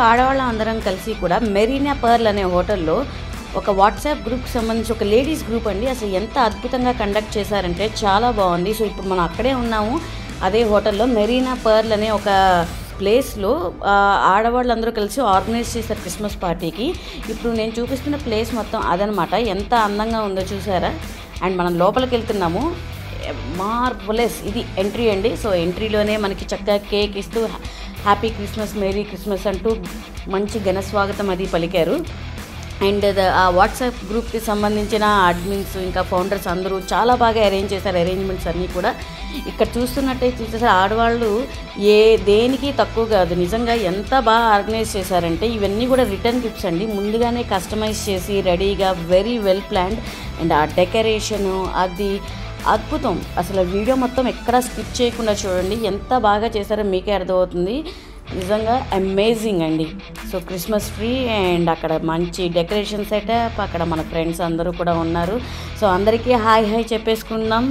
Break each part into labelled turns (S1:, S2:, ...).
S1: ఆడవాళ్ళం అందరం కలిసి కూడా మెరీనా పర్ల్ అనే హోటల్లో ఒక వాట్సాప్ గ్రూప్కి సంబంధించి ఒక లేడీస్ గ్రూప్ అండి అసలు ఎంత అద్భుతంగా కండక్ట్ చేశారంటే చాలా బాగుంది సో ఇప్పుడు మనం అక్కడే ఉన్నాము అదే హోటల్లో మెరీనా పర్ల్ అనే ఒక ప్లేస్లో ఆ, ఆడవాళ్ళందరూ కలిసి ఆర్గనైజ్ చేశారు క్రిస్మస్ పార్టీకి ఇప్పుడు నేను చూపిస్తున్న ప్లేస్ మొత్తం అదనమాట ఎంత అందంగా ఉందో చూసారా అండ్ మనం లోపలికి వెళ్తున్నాము మార్వలెస్ ఇది ఎంట్రీ అండి సో ఎంట్రీలోనే మనకి చక్కగా కేక్ ఇస్తూ హ్యాపీ క్రిస్మస్ మేరీ క్రిస్మస్ అంటూ మంచి ఘన స్వాగతం అది పలికారు అండ్ ద- ఆ వాట్సాప్ గ్రూప్కి సంబంధించిన అడ్మిన్స్ ఇంకా ఫౌండర్స్ అందరూ చాలా బాగా అరేంజ్ చేశారు అరేంజ్మెంట్స్ అన్నీ కూడా ఇక్కడ చూస్తున్నట్టయితే చూసేసి ఆడవాళ్ళు ఏ దేనికి తక్కువ కాదు నిజంగా ఎంత బాగా ఆర్గనైజ్ చేశారంటే ఇవన్నీ కూడా రిటర్న్ గిఫ్ట్స్ అండి ముందుగానే కస్టమైజ్ చేసి రెడీగా వెరీ వెల్ ప్లాన్డ్ అండ్ ఆ డెకరేషను అది అద్భుతం అసలు వీడియో మొత్తం ఎక్కడా స్కిప్ చేయకుండా చూడండి ఎంత బాగా చేశారో మీకే అర్థమవుతుంది నిజంగా అమేజింగ్ అండి సో క్రిస్మస్ ట్రీ అండ్ అక్కడ మంచి డెకరేషన్ సెటప్ అక్కడ మన ఫ్రెండ్స్ అందరూ కూడా ఉన్నారు సో అందరికీ హాయ్ హాయ్ చెప్పేసుకుందాం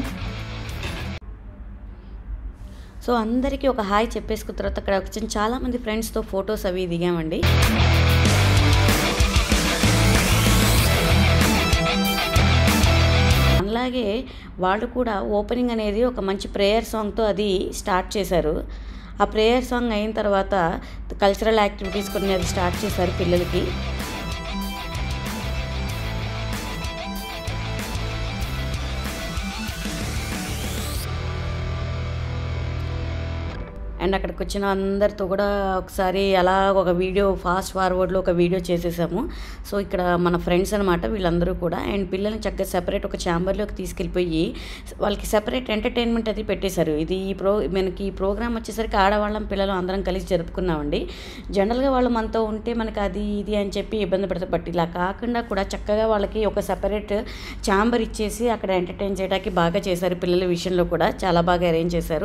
S1: సో అందరికీ ఒక హాయ్ చెప్పేసుకున్న తర్వాత అక్కడ వచ్చిన చాలామంది ఫ్రెండ్స్తో ఫొటోస్ అవి దిగామండి అలాగే వాళ్ళు కూడా ఓపెనింగ్ అనేది ఒక మంచి ప్రేయర్ సాంగ్తో అది స్టార్ట్ చేశారు ఆ ప్రేయర్ సాంగ్ అయిన తర్వాత కల్చరల్ యాక్టివిటీస్ కొన్ని అది స్టార్ట్ చేశారు పిల్లలకి అండ్ అక్కడికి వచ్చిన అందరితో కూడా ఒకసారి అలా ఒక వీడియో ఫాస్ట్ ఫార్వర్డ్లో ఒక వీడియో చేసేసాము సో ఇక్కడ మన ఫ్రెండ్స్ అనమాట వీళ్ళందరూ కూడా అండ్ పిల్లల్ని చక్కగా సెపరేట్ ఒక ఛాంబర్లోకి తీసుకెళ్ళిపోయి వాళ్ళకి సెపరేట్ ఎంటర్టైన్మెంట్ అది పెట్టేశారు ఇది ఈ ప్రో మనకి ఈ ప్రోగ్రామ్ వచ్చేసరికి ఆడవాళ్ళం పిల్లలు అందరం కలిసి జరుపుకున్నామండి జనరల్గా వాళ్ళు మనతో ఉంటే మనకి అది ఇది అని చెప్పి ఇబ్బంది పడతారు బట్ ఇలా కాకుండా కూడా చక్కగా వాళ్ళకి ఒక సెపరేట్ ఛాంబర్ ఇచ్చేసి అక్కడ ఎంటర్టైన్ చేయడానికి బాగా చేశారు పిల్లల విషయంలో కూడా చాలా బాగా అరేంజ్ చేశారు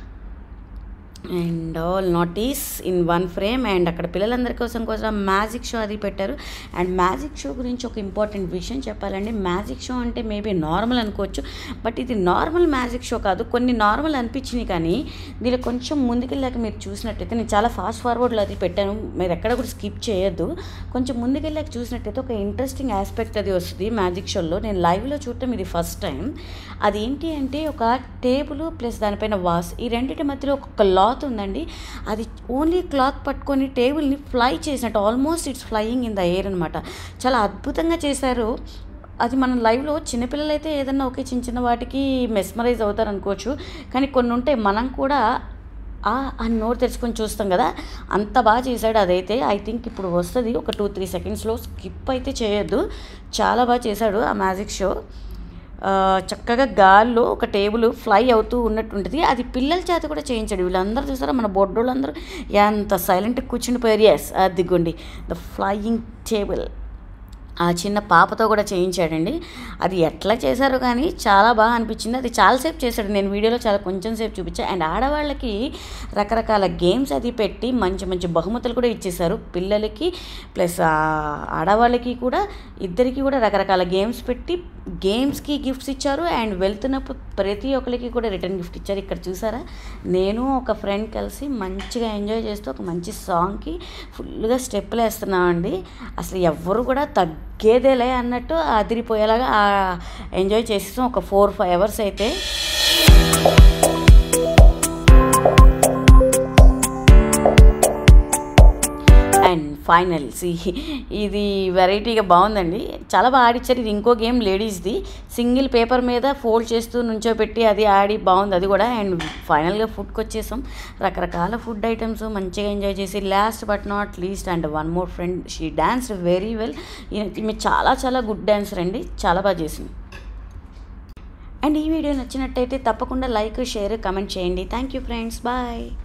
S1: and all notice in one frame and అక్కడ పిల్లలందరి కోసం కోసం మ్యాజిక్ షో అది పెట్టారు అండ్ మ్యాజిక్ షో గురించి ఒక ఇంపార్టెంట్ విషయం చెప్పాలండి మ్యాజిక్ షో అంటే మేబీ నార్మల్ అనుకోవచ్చు బట్ ఇది నార్మల్ మ్యాజిక్ షో కాదు కొన్ని నార్మల్ అనిపించినాయి కానీ దీనిలో కొంచెం ముందుకెళ్ళాక మీరు చూసినట్టయితే నేను చాలా ఫాస్ట్ ఫార్వర్డ్లో అది పెట్టాను మీరు ఎక్కడ కూడా స్కిప్ చేయొద్దు కొంచెం ముందుకెళ్ళాక చూసినట్టయితే ఒక ఇంట్రెస్టింగ్ ఆస్పెక్ట్ అది వస్తుంది మ్యాజిక్ షోలో నేను లైవ్లో చూడటం ఇది ఫస్ట్ టైం అది ఏంటి అంటే ఒక టేబుల్ ప్లస్ దానిపైన వాస్ ఈ రెండింటి మధ్యలో ఒక క్లాత్ ఉందండి అది ఓన్లీ క్లాత్ పట్టుకొని టేబుల్ని ఫ్లై చేసినట్టు almost it's flying in the air అనమాట చాలా అద్భుతంగా చేశారు అది మనం లైవ్లో చిన్నపిల్లలు అయితే ఏదన్నా ఒకే చిన్న చిన్న వాటికి మెస్మరైజ్ అవుతారు అనుకోవచ్చు కానీ కొన్ని ఉంటాయి మనం కూడా ఆ ఆ నోరు తెరుచుకొని చూస్తాం కదా అంత బాగా చేశాడు అదైతే ఐ థింక్ ఇప్పుడు వస్తుంది ఒక టూ త్రీ సెకండ్స్లో స్కిప్ అయితే చేయొద్దు చాలా బాగా చేశాడు ఆ మ్యాజిక్ షో ఆ, చక్కగా గాల్లో ఒక టేబుల్ ఫ్లై అవుతూ ఉన్నట్టు ఉంటుంది అది పిల్లల చేత కూడా చేయించాడు వీళ్ళందరూ చూసారా మన బొడ్డోళ్ళందరూ ఎంత సైలెంట్గా కూర్చుండిపోయారు ఎస్ అదిగోండి ద ఫ్లయింగ్ టేబుల్ ఆ చిన్న పాపతో కూడా చేయించాడండి అది ఎట్లా చేశారో కానీ చాలా బాగా అనిపించింది అది చాలాసేపు చేశాడు నేను వీడియోలో చాలా కొంచెం సేపు చూపించాను అండ్ ఆడవాళ్ళకి రకరకాల గేమ్స్ అది పెట్టి మంచి మంచి బహుమతులు కూడా ఇచ్చేశారు పిల్లలకి ప్లస్ ఆడవాళ్ళకి కూడా ఇద్దరికి కూడా రకరకాల గేమ్స్ పెట్టి గేమ్స్కి గిఫ్ట్స్ ఇచ్చారు అండ్ వెళ్తున్నప్పుడు ప్రతి ఒక్కరికి కూడా రిటర్న్ గిఫ్ట్ ఇచ్చారు ఇక్కడ చూసారా నేను ఒక ఫ్రెండ్ కలిసి మంచిగా ఎంజాయ్ చేస్తూ ఒక మంచి సాంగ్కి ఫుల్గా స్టెప్పులు వేస్తున్నామండి అసలు ఎవ్వరు కూడా తగ్గేదేలే అన్నట్టు అదిరిపోయేలాగా ఎంజాయ్ చేసేసాం ఒక ఫోర్ ఫైవ్ అవర్స్ అయితే అండ్ ఫైనల్స్ ఇది వెరైటీగా బాగుందండి చాలా బాగా ఆడిచ్చారు ఇది ఇంకో గేమ్ లేడీస్ది సింగిల్ పేపర్ మీద ఫోల్డ్ చేస్తూ నుంచోబెట్టి అది ఆడి బాగుంది అది కూడా అండ్ ఫైనల్గా ఫుడ్కి వచ్చేసాం రకరకాల ఫుడ్ ఐటమ్స్ మంచిగా ఎంజాయ్ చేసి last but not least and one more friend she dance very well ఈమె చాలా చాలా గుడ్ డాన్సర్ అండి చాలా బాగా చేసింది అండ్ ఈ వీడియో నచ్చినట్టయితే తప్పకుండా లైక్ షేర్ కమెంట్ చేయండి థ్యాంక్ యూ ఫ్రెండ్స్ బాయ్